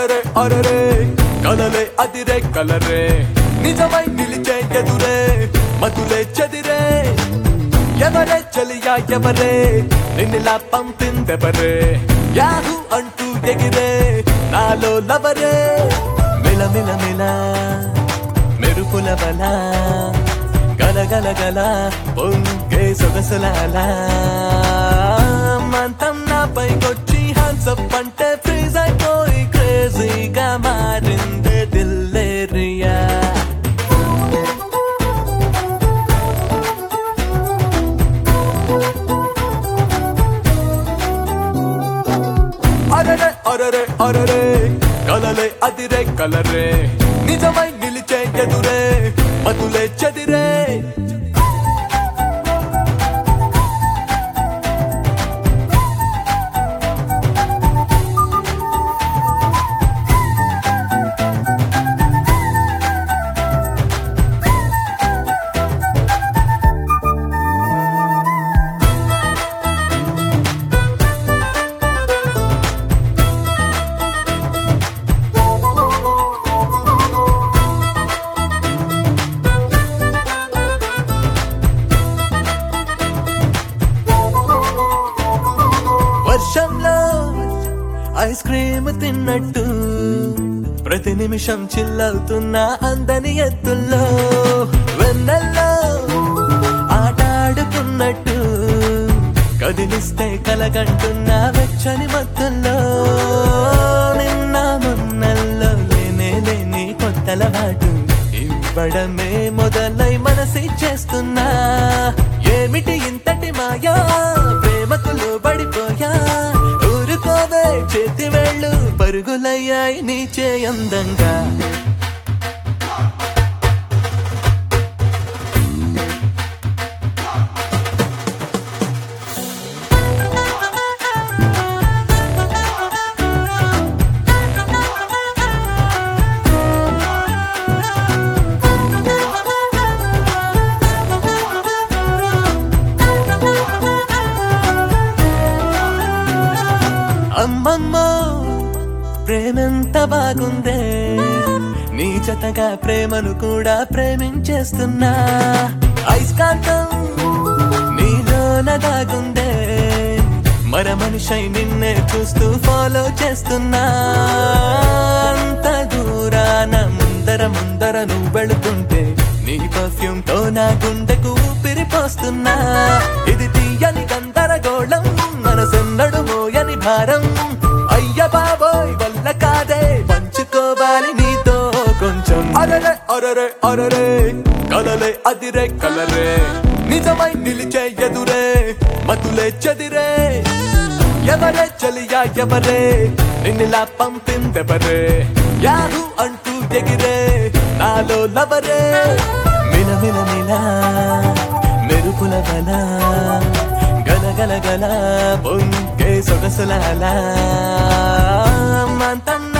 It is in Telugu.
అరరే అరరే కలలే అదిరే కలరే నిజమై నిలిచే ఎదురే మధులే చెదిరే ఎవరే చలియా ఎవరే నిన్నిలా పంపిందెవరే యాహు అంటూ ఎగిరే నాలో లవరే మిల మిల మిల మెరుపుల బల గల గల గల పొంగే సొగసులాల మంతం నాపై కొచ్చి హన్సప్ అంటే ఫ్రీజ్ అయిపోయి క్రేజీగా మారిందే దిల్లేరియా అరరే అరరే అరరే కలలే అదిరే కలరే నిజమై నిలిచే ఎదురే మధులే చెదిరే వర్షంలో ఐస్ క్రీమ్ తిన్నట్టు ప్రతి నిమిషం చిల్లవుతున్న అందని ఎత్తుల్లో వెన్నెల్లో ఆటాడుకున్నట్టు కదిలిస్తే కలగంటున్న వెచ్చని మత్తుల్లో నిన్న మొన్నల్లో లేనే లేని కొత్తలవాటు ఇవ్వడమే మొదలై మనసిచ్చేస్తున్నా ఏమిటి ఇంతటి మాయా ప్రేమకు లోబడిపోయా ఊరుకోవే చేతి వేళ్ళు పరుగులయ్యాయి నీ చేయందంగా అమ్మమ్మ ప్రేమెంత బాగుందే నీ జతగా ప్రేమను కూడా ప్రేమించేస్తున్నా ఐస్కాంతం నీలోన దాగుందే మర మనిషై నిన్నే చూస్తూ ఫాలో చేస్తున్నా అంత దూరాన ముందర ముందర నువ్వు వెళుతుంటే నీ పర్ఫ్యూమ్ తో నా గుండెకు ఊపిరి పోస్తున్నా ఇది తీయని గందరగోళం మనసెన్నడు మోయని భారం అయ్య బాబోయ్ వల్ల కాదే పంచుకోవాలి నీతో కొంచెం అరరే అరరే అరరే కలలే అదిరే కలరే నిజమై నిలిచే ఎదురే మతులే చెదిరే ఎవరే చలియా ఎవరే నిన్నిలా పంపిందెవరే యాహు అంటూ ఎగిరే నాలో లవరే మిల మిల మిల మెరుపుల బల గల గల గల పొంగే సొగసులాల మంతం